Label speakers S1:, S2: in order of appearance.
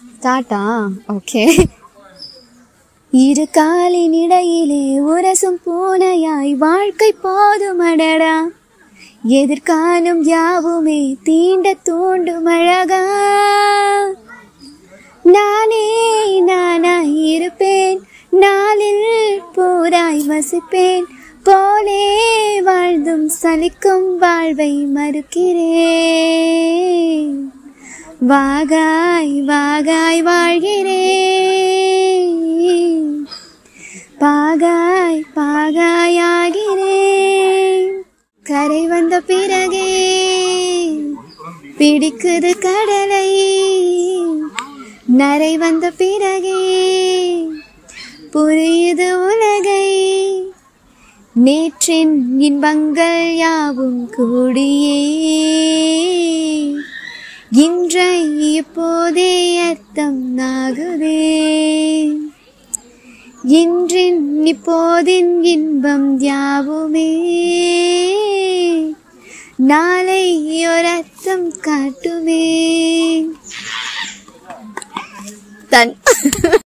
S1: ஸ்டார்ட்டா okay இரு காலின் இடையிலே உரசும் பூனையாய் வாழ்க்கை போதுமடடா எதிர்காலம் யாவுமே தீண்ட தூண்டும் அழகா நானே நானாய் இருப்பேன் நாளில் பூராய் வசிப்பேன் போலே வாழ்ந்தும் சலிக்கும் வாழ்வை மறுக்கிறேன் வாகாய் வாகாய் வாழ்கிறேன் பாகாய் பாகாயாகிறேன் கரை வந்த பிறகே பிடிக்குது கடலை நரை வந்த பிறகே புரியுது உலகை நேற்றின் இன்பங்கள் யாவும் கூடியே இன்றை இப்போதே அர்த்தம் ஆகுதே இன்றின் இப்போதின் இன்பம் யாவுமே நாளை ஒரு அர்த்தம் காட்டுமே தன்